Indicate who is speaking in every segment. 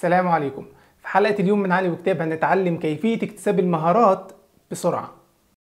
Speaker 1: السلام عليكم في حلقة اليوم من علي وكتاب هنتعلم كيفية اكتساب المهارات بسرعة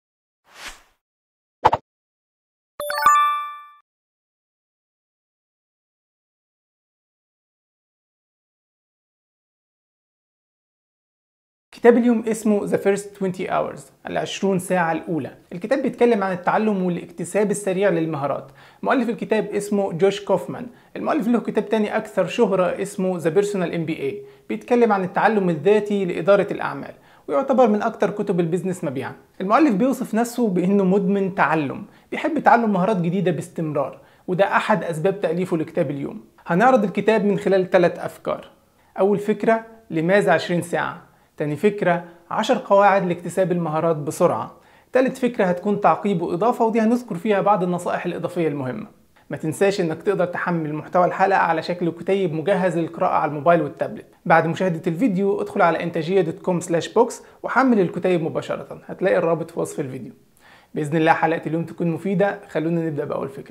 Speaker 1: كتاب اليوم اسمه The First 20 Hours العشرون ساعة الأولى الكتاب بيتكلم عن التعلم والاكتساب السريع للمهارات مؤلف الكتاب اسمه جوش كوفمان المؤلف له كتاب تاني أكثر شهرة اسمه The Personal MBA بيتكلم عن التعلم الذاتي لإدارة الأعمال ويعتبر من أكثر كتب البيزنس مبيعا المؤلف بيوصف نفسه بأنه مدمن تعلم بيحب تعلم مهارات جديدة باستمرار وده أحد أسباب تأليفه لكتاب اليوم هنعرض الكتاب من خلال ثلاث أفكار أول فكرة لماذا 20 ساعة تاني فكرة 10 قواعد لاكتساب المهارات بسرعة تالت فكرة هتكون تعقيب وإضافة ودي هنذكر فيها بعض النصائح الإضافية المهمة ما تنساش انك تقدر تحمل محتوى الحلقة على شكل كتيب مجهز للقراءة على الموبايل والتابلت بعد مشاهدة الفيديو ادخل على انتاجية دوت كوم سلاش بوكس وحمل الكتيب مباشرة هتلاقي الرابط في وصف الفيديو بإذن الله حلقة اليوم تكون مفيدة خلونا نبدأ بأول فكرة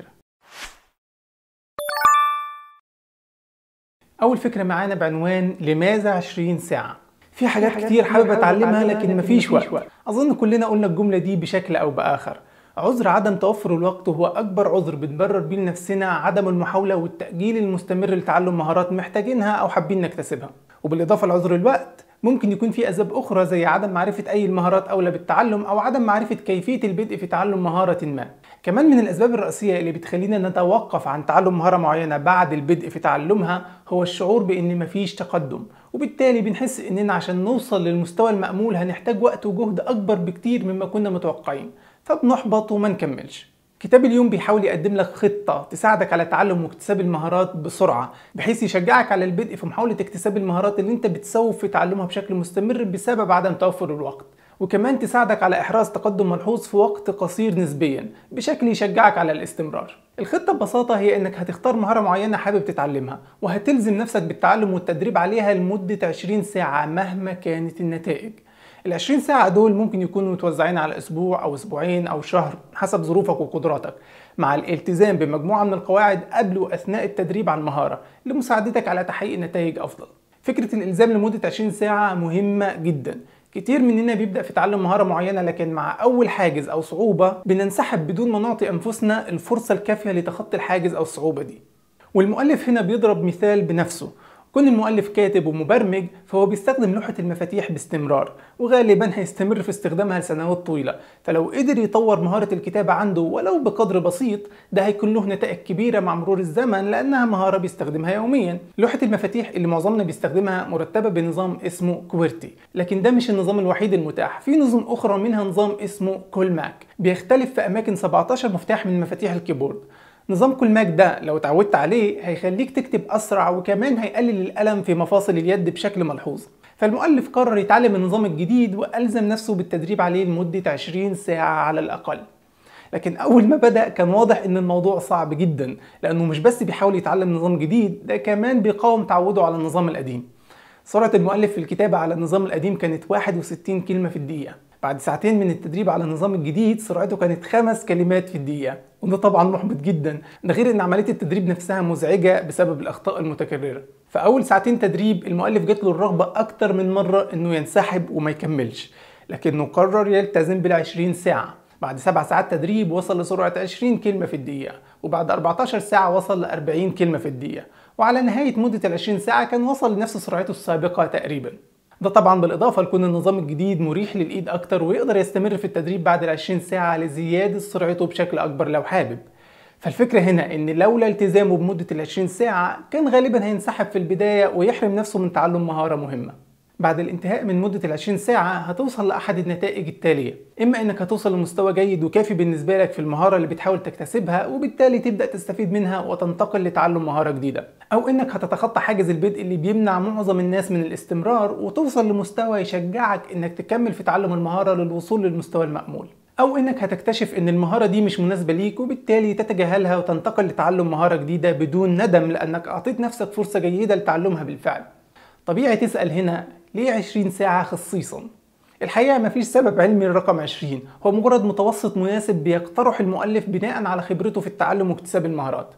Speaker 1: أول فكرة معانا بعنوان لماذا 20 ساعة في حاجات, حاجات كتير حابب اتعلمها لكن مفيش وقت. وقت اظن كلنا قلنا الجمله دي بشكل او باخر عذر عدم توفر الوقت هو اكبر عذر بنبرر بيه لنفسنا عدم المحاوله والتاجيل المستمر لتعلم مهارات محتاجينها او حابين نكتسبها وبالاضافه لعذر الوقت ممكن يكون في اسباب اخرى زي عدم معرفه اي المهارات اولى بالتعلم او عدم معرفه كيفيه البدء في تعلم مهاره ما كمان من الاسباب الرئيسيه اللي بتخلينا نتوقف عن تعلم مهاره معينه بعد البدء في تعلمها هو الشعور بان مفيش تقدم وبالتالي بنحس اننا عشان نوصل للمستوى المأمول هنحتاج وقت وجهد اكبر بكتير مما كنا متوقعين فبنحبط وما نكملش كتاب اليوم بيحاول يقدم لك خطة تساعدك على تعلم واكتساب المهارات بسرعة بحيث يشجعك على البدء في محاولة اكتساب المهارات اللي انت بتسوف في تعلمها بشكل مستمر بسبب عدم توفر الوقت وكمان تساعدك على إحراز تقدم ملحوظ في وقت قصير نسبيا بشكل يشجعك على الاستمرار الخطة ببساطة هي إنك هتختار مهارة معينة حابب تتعلمها وهتلزم نفسك بالتعلم والتدريب عليها لمدة 20 ساعة مهما كانت النتائج ال 20 ساعة دول ممكن يكونوا متوزعين على أسبوع أو أسبوعين أو شهر حسب ظروفك وقدراتك مع الالتزام بمجموعة من القواعد قبل وأثناء التدريب على المهارة لمساعدتك على تحقيق نتائج أفضل فكرة الإلزام لمدة 20 ساعة مهمة جدا كتير مننا بيبدأ في تعلم مهارة معينة لكن مع أول حاجز أو صعوبة بننسحب بدون ما نعطي أنفسنا الفرصة الكافية لتخطي الحاجز أو الصعوبة دي والمؤلف هنا بيضرب مثال بنفسه كون المؤلف كاتب ومبرمج فهو بيستخدم لوحة المفاتيح باستمرار وغالبا هيستمر في استخدامها لسنوات طويلة فلو قدر يطور مهارة الكتابة عنده ولو بقدر بسيط ده هيكون له نتائج كبيرة مع مرور الزمن لأنها مهارة بيستخدمها يوميا لوحة المفاتيح اللي معظمنا بيستخدمها مرتبة بنظام اسمه كويرتي لكن ده مش النظام الوحيد المتاح في نظم أخرى منها نظام اسمه كولماك بيختلف في أماكن 17 مفتاح من مفاتيح الكيبورد نظام كل ماك ده لو اتعودت عليه هيخليك تكتب اسرع وكمان هيقلل الالم في مفاصل اليد بشكل ملحوظ فالمؤلف قرر يتعلم النظام الجديد والزم نفسه بالتدريب عليه لمده 20 ساعه على الاقل لكن اول ما بدا كان واضح ان الموضوع صعب جدا لانه مش بس بيحاول يتعلم نظام جديد ده كمان بيقاوم تعوده على النظام القديم سرعه المؤلف في الكتابه على النظام القديم كانت 61 كلمه في الدقيقه بعد ساعتين من التدريب على النظام الجديد سرعته كانت خمس كلمات في الدقيقة وده طبعا محبط جدا ده غير ان عملية التدريب نفسها مزعجة بسبب الأخطاء المتكررة فأول ساعتين تدريب المؤلف جات له الرغبة أكتر من مرة انه ينسحب وما يكملش لكنه قرر يلتزم بال20 ساعة بعد سبع ساعات تدريب وصل لسرعة 20 كلمة في الدقيقة وبعد 14 ساعة وصل ل 40 كلمة في الدقيقة وعلى نهاية مدة ال 20 ساعة كان وصل لنفس سرعته السابقة تقريبا ده طبعا بالاضافه لكون النظام الجديد مريح للايد اكتر ويقدر يستمر في التدريب بعد ال 20 ساعه لزياده سرعته بشكل اكبر لو حابب فالفكرة هنا ان لولا التزامه بمدة ال 20 ساعة كان غالبا هينسحب في البداية ويحرم نفسه من تعلم مهارة مهمة بعد الانتهاء من مدة ال 20 ساعة هتوصل لأحد النتائج التالية إما إنك هتوصل لمستوى جيد وكافي بالنسبة لك في المهارة اللي بتحاول تكتسبها وبالتالي تبدأ تستفيد منها وتنتقل لتعلم مهارة جديدة أو إنك هتتخطى حاجز البدء اللي بيمنع معظم الناس من الاستمرار وتوصل لمستوى يشجعك إنك تكمل في تعلم المهارة للوصول للمستوى المأمول أو إنك هتكتشف إن المهارة دي مش مناسبة ليك وبالتالي تتجاهلها وتنتقل لتعلم مهارة جديدة بدون ندم لأنك أعطيت نفسك فرصة جيدة لتعلمها بالفعل طبيعي تسأل هنا ليه 20 ساعة خصيصا؟ الحقيقة مفيش سبب علمي للرقم 20 هو مجرد متوسط مناسب بيقترح المؤلف بناء على خبرته في التعلم واكتساب المهارات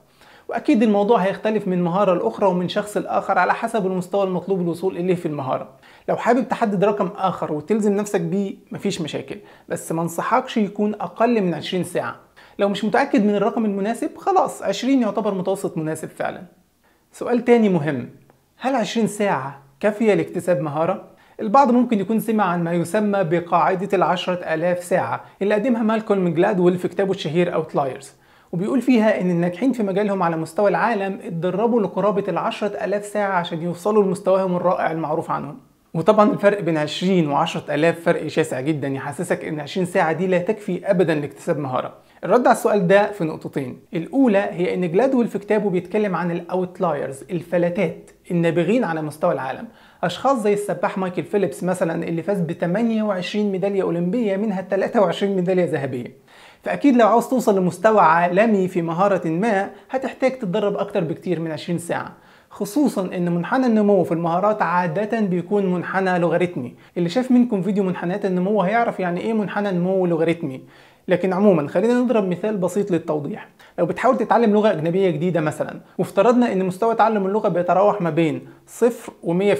Speaker 1: واكيد الموضوع هيختلف من مهاره لاخرى ومن شخص لاخر على حسب المستوى المطلوب الوصول اليه في المهاره لو حابب تحدد رقم اخر وتلزم نفسك بيه مفيش مشاكل بس ما انصحكش يكون اقل من 20 ساعه لو مش متاكد من الرقم المناسب خلاص 20 يعتبر متوسط مناسب فعلا سؤال تاني مهم هل 20 ساعه كافيه لاكتساب مهاره البعض ممكن يكون سمع عن ما يسمى بقاعدة العشرة آلاف ساعة اللي قدمها مالكولم جلادويل في كتابه الشهير أوتلايرز وبيقول فيها ان الناجحين في مجالهم على مستوى العالم اتدربوا لقرابة العشرة ألاف ساعة عشان يوصلوا لمستواهم الرائع المعروف عنهم وطبعا الفرق بين 20 و 10 ألاف فرق شاسع جدا يحسسك ان 20 ساعة دي لا تكفي أبدا لاكتساب مهارة الرد على السؤال ده في نقطتين الأولى هي ان جلادويل في كتابه بيتكلم عن الأوتلايرز الفلاتات النابغين على مستوى العالم اشخاص زي السباح مايكل فيليبس مثلا اللي فاز ب 28 ميداليه اولمبيه منها 23 ميداليه ذهبيه فاكيد لو عاوز توصل لمستوى عالمي في مهاره ما هتحتاج تتدرب اكتر بكتير من 20 ساعه خصوصا ان منحنى النمو في المهارات عادة بيكون منحنى لوغاريتمي اللي شاف منكم فيديو منحنيات النمو هيعرف يعني ايه منحنى نمو لوغاريتمي لكن عموما خلينا نضرب مثال بسيط للتوضيح لو بتحاول تتعلم لغة أجنبية جديدة مثلا وافترضنا إن مستوى تعلم اللغة بيتراوح ما بين صفر و100%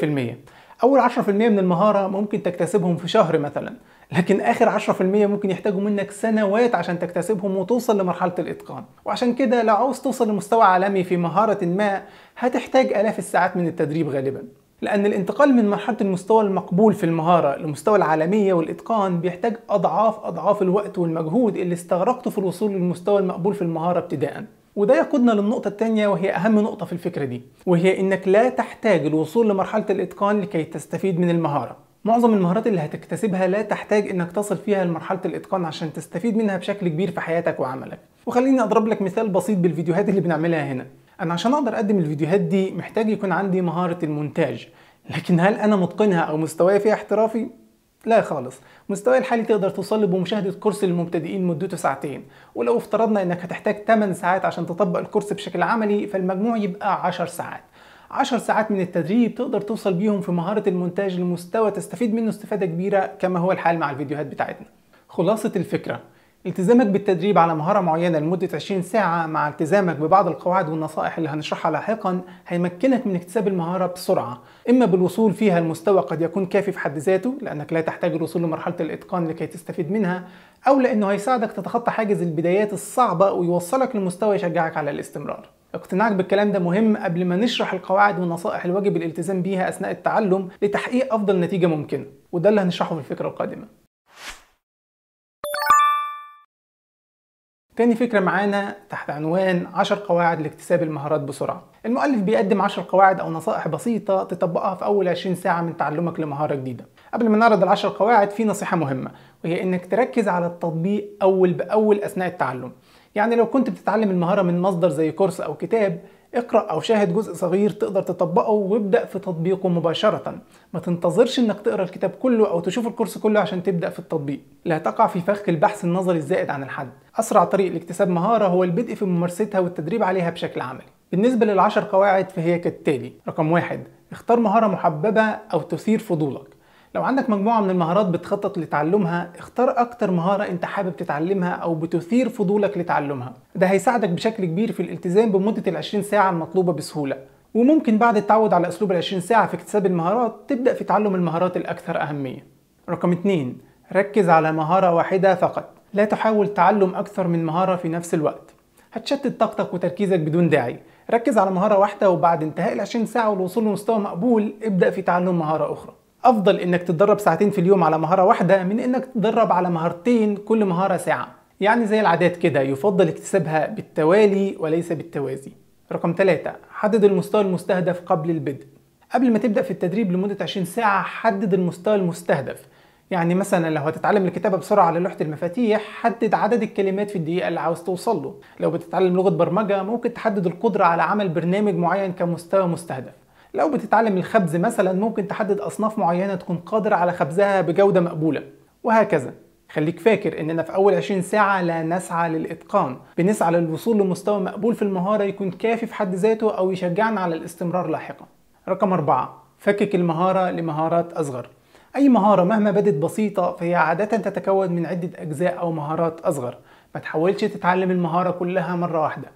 Speaker 1: أول 10% من المهارة ممكن تكتسبهم في شهر مثلا لكن آخر 10% ممكن يحتاجوا منك سنوات عشان تكتسبهم وتوصل لمرحلة الإتقان وعشان كده لو عاوز توصل لمستوى عالمي في مهارة ما هتحتاج آلاف الساعات من التدريب غالبا لأن الانتقال من مرحلة المستوى المقبول في المهارة لمستوى العالمية والإتقان بيحتاج أضعاف أضعاف الوقت والمجهود اللي استغرقته في الوصول للمستوى المقبول في المهارة ابتداءً وده يقودنا للنقطة الثانية وهي أهم نقطة في الفكرة دي وهي إنك لا تحتاج الوصول لمرحلة الإتقان لكي تستفيد من المهارة معظم المهارات اللي هتكتسبها لا تحتاج انك تصل فيها لمرحله الاتقان عشان تستفيد منها بشكل كبير في حياتك وعملك وخليني اضرب لك مثال بسيط بالفيديوهات اللي بنعملها هنا انا عشان اقدر اقدم الفيديوهات دي محتاج يكون عندي مهاره المونتاج لكن هل انا متقنها او مستواي فيها احترافي لا خالص مستواي الحالي تقدر توصل بمشاهدة كورس للمبتدئين مدته ساعتين ولو افترضنا انك هتحتاج 8 ساعات عشان تطبق الكورس بشكل عملي فالمجموع يبقى 10 ساعات 10 ساعات من التدريب تقدر توصل بيهم في مهارة المونتاج لمستوى تستفيد منه استفادة كبيرة كما هو الحال مع الفيديوهات بتاعتنا خلاصة الفكرة التزامك بالتدريب على مهارة معينة لمدة 20 ساعة مع التزامك ببعض القواعد والنصائح اللي هنشرحها لاحقا هيمكنك من اكتساب المهارة بسرعة إما بالوصول فيها لمستوى قد يكون كافي في حد ذاته لأنك لا تحتاج الوصول لمرحلة الإتقان لكي تستفيد منها أو لأنه هيساعدك تتخطى حاجز البدايات الصعبة ويوصلك لمستوى يشجعك على الاستمرار اقتناعك بالكلام ده مهم قبل ما نشرح القواعد والنصائح الواجب الالتزام بيها أثناء التعلم لتحقيق أفضل نتيجة ممكنة وده اللي هنشرحه في الفكرة القادمة تاني فكرة معانا تحت عنوان 10 قواعد لاكتساب المهارات بسرعة المؤلف بيقدم 10 قواعد أو نصائح بسيطة تطبقها في أول 20 ساعة من تعلمك لمهارة جديدة قبل ما نعرض العشر قواعد في نصيحة مهمة وهي إنك تركز على التطبيق أول بأول أثناء التعلم يعني لو كنت بتتعلم المهارة من مصدر زي كورس أو كتاب اقرأ أو شاهد جزء صغير تقدر تطبقه وابدأ في تطبيقه مباشرة ما تنتظرش انك تقرأ الكتاب كله أو تشوف الكورس كله عشان تبدأ في التطبيق لا تقع في فخ البحث النظري الزائد عن الحد أسرع طريق لاكتساب مهارة هو البدء في ممارستها والتدريب عليها بشكل عملي بالنسبة للعشر قواعد فهي كالتالي رقم واحد اختار مهارة محببة أو تثير فضولك لو عندك مجموعة من المهارات بتخطط لتعلمها اختار أكتر مهارة أنت حابب تتعلمها أو بتثير فضولك لتعلمها ده هيساعدك بشكل كبير في الالتزام بمدة ال 20 ساعة المطلوبة بسهولة وممكن بعد التعود على أسلوب ال 20 ساعة في اكتساب المهارات تبدأ في تعلم المهارات الأكثر أهمية رقم 2 ركز على مهارة واحدة فقط لا تحاول تعلم أكثر من مهارة في نفس الوقت هتشتت طاقتك وتركيزك بدون داعي ركز على مهارة واحدة وبعد انتهاء ال 20 ساعة والوصول لمستوى مقبول ابدأ في تعلم مهارة أخرى افضل انك تتدرب ساعتين في اليوم على مهاره واحده من انك تتدرب على مهارتين كل مهاره ساعه يعني زي العادات كده يفضل اكتسابها بالتوالي وليس بالتوازي رقم 3 حدد المستوى المستهدف قبل البدء قبل ما تبدا في التدريب لمده 20 ساعه حدد المستوى المستهدف يعني مثلا لو هتتعلم الكتابه بسرعه على لوحه المفاتيح حدد عدد الكلمات في الدقيقه اللي عاوز توصل له لو بتتعلم لغه برمجه ممكن تحدد القدره على عمل برنامج معين كمستوى مستهدف لو بتتعلم الخبز مثلا ممكن تحدد أصناف معينة تكون قادر على خبزها بجودة مقبولة وهكذا خليك فاكر اننا في اول 20 ساعة لا نسعى للاتقان بنسعى للوصول لمستوى مقبول في المهارة يكون كافي في حد ذاته او يشجعنا على الاستمرار لاحقا رقم أربعة فكك المهارة لمهارات أصغر أي مهارة مهما بدت بسيطة فهي عادة تتكون من عدة أجزاء أو مهارات أصغر ما تحاولش تتعلم المهارة كلها مرة واحدة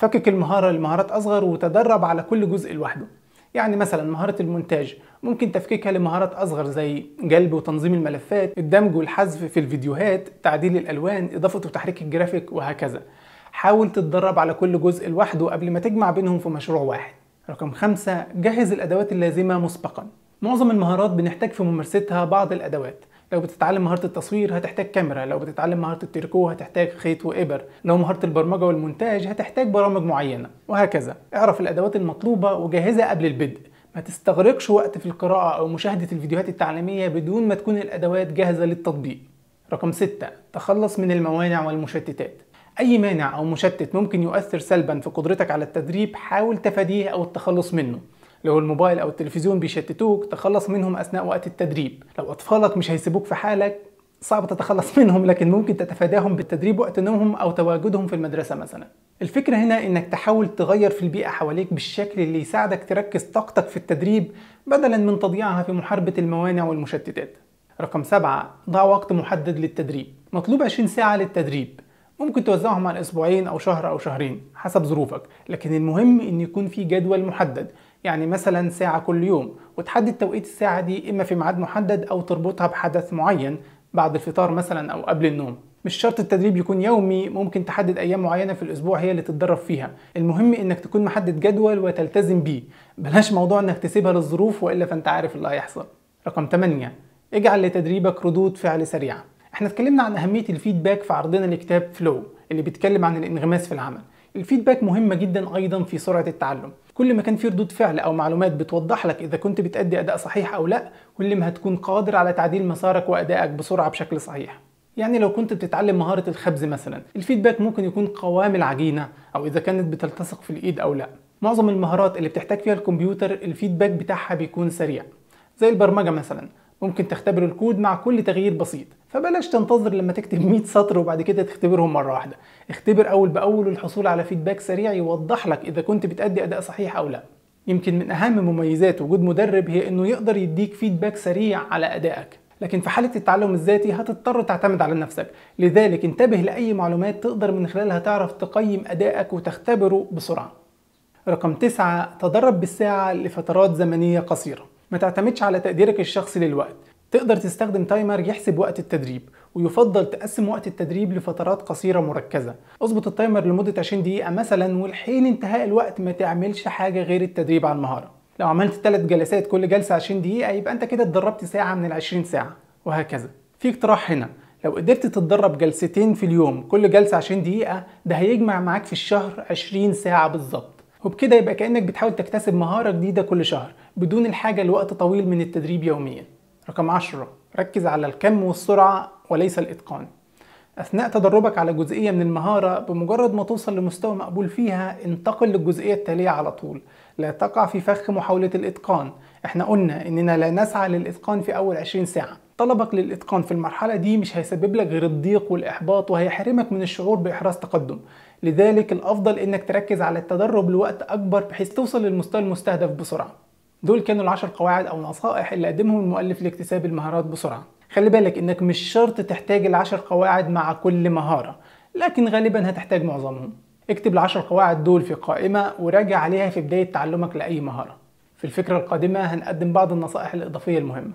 Speaker 1: فكك المهارة لمهارات أصغر وتدرب على كل جزء لوحده يعني مثلا مهارة المونتاج ممكن تفكيكها لمهارات أصغر زي جلب وتنظيم الملفات الدمج والحذف في الفيديوهات تعديل الألوان إضافة وتحريك الجرافيك وهكذا حاول تتدرب على كل جزء لوحده قبل ما تجمع بينهم في مشروع واحد رقم خمسة جهز الأدوات اللازمة مسبقا معظم المهارات بنحتاج في ممارستها بعض الأدوات لو بتتعلم مهارة التصوير هتحتاج كاميرا لو بتتعلم مهارة التريكو هتحتاج خيط وإبر لو مهارة البرمجة والمونتاج هتحتاج برامج معينة وهكذا اعرف الأدوات المطلوبة وجهزها قبل البدء ما تستغرقش وقت في القراءة أو مشاهدة الفيديوهات التعليمية بدون ما تكون الأدوات جاهزة للتطبيق رقم 6 تخلص من الموانع والمشتتات أي مانع أو مشتت ممكن يؤثر سلبا في قدرتك على التدريب حاول تفاديه أو التخلص منه لو الموبايل او التلفزيون بيشتتوك تخلص منهم اثناء وقت التدريب لو اطفالك مش هيسيبوك في حالك صعب تتخلص منهم لكن ممكن تتفاداهم بالتدريب وقت نومهم او تواجدهم في المدرسه مثلا الفكره هنا انك تحاول تغير في البيئه حواليك بالشكل اللي يساعدك تركز طاقتك في التدريب بدلا من تضييعها في محاربه الموانع والمشتتات رقم سبعة ضع وقت محدد للتدريب مطلوب 20 ساعة للتدريب ممكن توزعهم على اسبوعين او شهر او شهرين حسب ظروفك لكن المهم ان يكون في جدول محدد يعني مثلا ساعة كل يوم وتحدد توقيت الساعة دي إما في ميعاد محدد أو تربطها بحدث معين بعد الفطار مثلا أو قبل النوم مش شرط التدريب يكون يومي ممكن تحدد أيام معينة في الأسبوع هي اللي تتدرب فيها المهم إنك تكون محدد جدول وتلتزم بيه بلاش موضوع إنك تسيبها للظروف وإلا فأنت عارف اللي هيحصل رقم 8 اجعل لتدريبك ردود فعل سريعة احنا اتكلمنا عن أهمية الفيدباك في عرضنا لكتاب فلو اللي بيتكلم عن الانغماس في العمل الفيدباك مهمة جدا أيضا في سرعة التعلم كل ما كان في ردود فعل أو معلومات بتوضح لك إذا كنت بتأدي أداء صحيح أو لا كل ما هتكون قادر على تعديل مسارك وأدائك بسرعة بشكل صحيح يعني لو كنت بتتعلم مهارة الخبز مثلا الفيدباك ممكن يكون قوام العجينة أو إذا كانت بتلتصق في الإيد أو لا معظم المهارات اللي بتحتاج فيها الكمبيوتر الفيدباك بتاعها بيكون سريع زي البرمجة مثلا ممكن تختبر الكود مع كل تغيير بسيط فبلاش تنتظر لما تكتب 100 سطر وبعد كده تختبرهم مرة واحدة اختبر أول بأول الحصول على فيدباك سريع يوضح لك إذا كنت بتأدي أداء صحيح أو لا يمكن من أهم مميزات وجود مدرب هي إنه يقدر يديك فيدباك سريع على أدائك لكن في حالة التعلم الذاتي هتضطر تعتمد على نفسك لذلك انتبه لأي معلومات تقدر من خلالها تعرف تقيم أدائك وتختبره بسرعة رقم تسعة تدرب بالساعة لفترات زمنية قصيرة ما تعتمدش على تقديرك الشخصي للوقت تقدر تستخدم تايمر يحسب وقت التدريب ويفضل تقسم وقت التدريب لفترات قصيرة مركزة اظبط التايمر لمدة 20 دقيقة مثلا والحين انتهاء الوقت ما تعملش حاجة غير التدريب على المهارة لو عملت 3 جلسات كل جلسة 20 دقيقة يبقى انت كده اتدربت ساعة من ال 20 ساعة وهكذا في اقتراح هنا لو قدرت تتدرب جلستين في اليوم كل جلسة 20 دقيقة ده هيجمع معاك في الشهر 20 ساعة بالظبط وبكده يبقى كأنك بتحاول تكتسب مهارة جديدة كل شهر بدون الحاجة لوقت طويل من التدريب يوميا رقم 10 ركز على الكم والسرعة وليس الإتقان أثناء تدربك على جزئية من المهارة بمجرد ما توصل لمستوى مقبول فيها انتقل للجزئية التالية على طول لا تقع في فخ محاولة الإتقان احنا قلنا إننا لا نسعى للإتقان في أول 20 ساعة طلبك للإتقان في المرحلة دي مش هيسبب لك غير الضيق والإحباط وهيحرمك من الشعور بإحراز تقدم لذلك الأفضل إنك تركز على التدرب لوقت أكبر بحيث توصل للمستوى المستهدف بسرعة دول كانوا العشر قواعد أو نصائح اللي قدمهم المؤلف لاكتساب المهارات بسرعة خلي بالك إنك مش شرط تحتاج العشر قواعد مع كل مهارة لكن غالبا هتحتاج معظمهم اكتب العشر قواعد دول في قائمة وراجع عليها في بداية تعلمك لأي مهارة في الفكرة القادمة هنقدم بعض النصائح الإضافية المهمة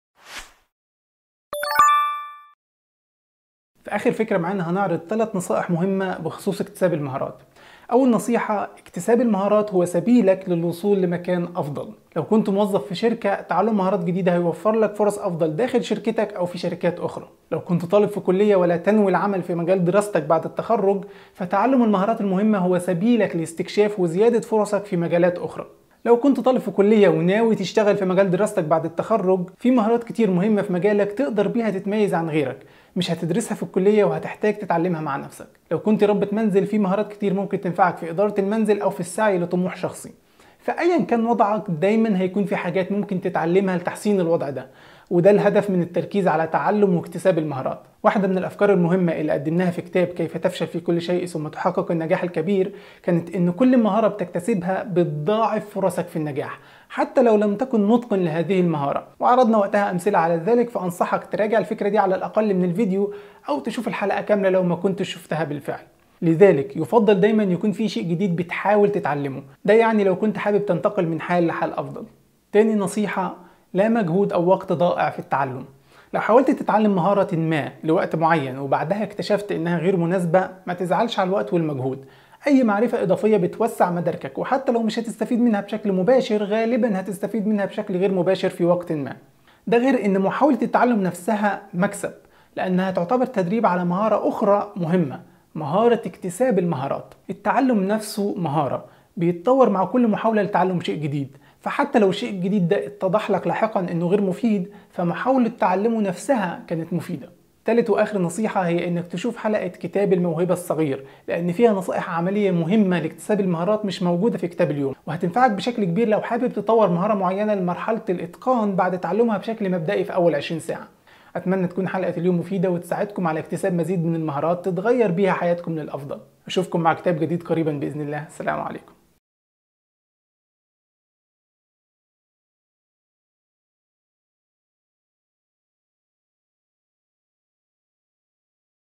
Speaker 1: في آخر فكرة معانا هنعرض ثلاث نصائح مهمة بخصوص اكتساب المهارات أول نصيحة اكتساب المهارات هو سبيلك للوصول لمكان أفضل لو كنت موظف في شركة تعلم مهارات جديدة هيوفر لك فرص أفضل داخل شركتك أو في شركات أخرى لو كنت طالب في كلية ولا تنوي العمل في مجال دراستك بعد التخرج فتعلم المهارات المهمة هو سبيلك لاستكشاف وزيادة فرصك في مجالات أخرى لو كنت طالب في كلية وناوي تشتغل في مجال دراستك بعد التخرج في مهارات كتير مهمة في مجالك تقدر بيها تتميز عن غيرك مش هتدرسها في الكلية وهتحتاج تتعلمها مع نفسك لو كنت ربة منزل في مهارات كتير ممكن تنفعك في إدارة المنزل أو في السعي لطموح شخصي فأيا كان وضعك دايما هيكون في حاجات ممكن تتعلمها لتحسين الوضع ده وده الهدف من التركيز على تعلم واكتساب المهارات واحدة من الأفكار المهمة اللي قدمناها في كتاب كيف تفشل في كل شيء ثم تحقق النجاح الكبير كانت إن كل مهارة بتكتسبها بتضاعف فرصك في النجاح حتى لو لم تكن متقن لهذه المهارة وعرضنا وقتها أمثلة على ذلك فأنصحك تراجع الفكرة دي على الأقل من الفيديو أو تشوف الحلقة كاملة لو ما كنتش شفتها بالفعل لذلك يفضل دايما يكون في شيء جديد بتحاول تتعلمه ده يعني لو كنت حابب تنتقل من حال لحال افضل تاني نصيحة لا مجهود او وقت ضائع في التعلم لو حاولت تتعلم مهارة ما لوقت معين وبعدها اكتشفت انها غير مناسبة ما تزعلش على الوقت والمجهود اي معرفة اضافية بتوسع مداركك وحتى لو مش هتستفيد منها بشكل مباشر غالبا هتستفيد منها بشكل غير مباشر في وقت ما ده غير ان محاولة التعلم نفسها مكسب لانها تعتبر تدريب على مهارة اخرى مهمة مهارة اكتساب المهارات التعلم نفسه مهارة بيتطور مع كل محاولة لتعلم شيء جديد فحتى لو الشيء الجديد ده اتضح لك لاحقا انه غير مفيد فمحاولة تعلمه نفسها كانت مفيدة تالت واخر نصيحة هي انك تشوف حلقة كتاب الموهبة الصغير لان فيها نصائح عملية مهمة لاكتساب المهارات مش موجودة في كتاب اليوم وهتنفعك بشكل كبير لو حابب تطور مهارة معينة لمرحلة الاتقان بعد تعلمها بشكل مبدئي في اول 20 ساعة اتمنى تكون حلقة اليوم مفيدة وتساعدكم على اكتساب مزيد من المهارات تتغير بيها حياتكم للافضل اشوفكم مع كتاب جديد قريبا باذن الله السلام عليكم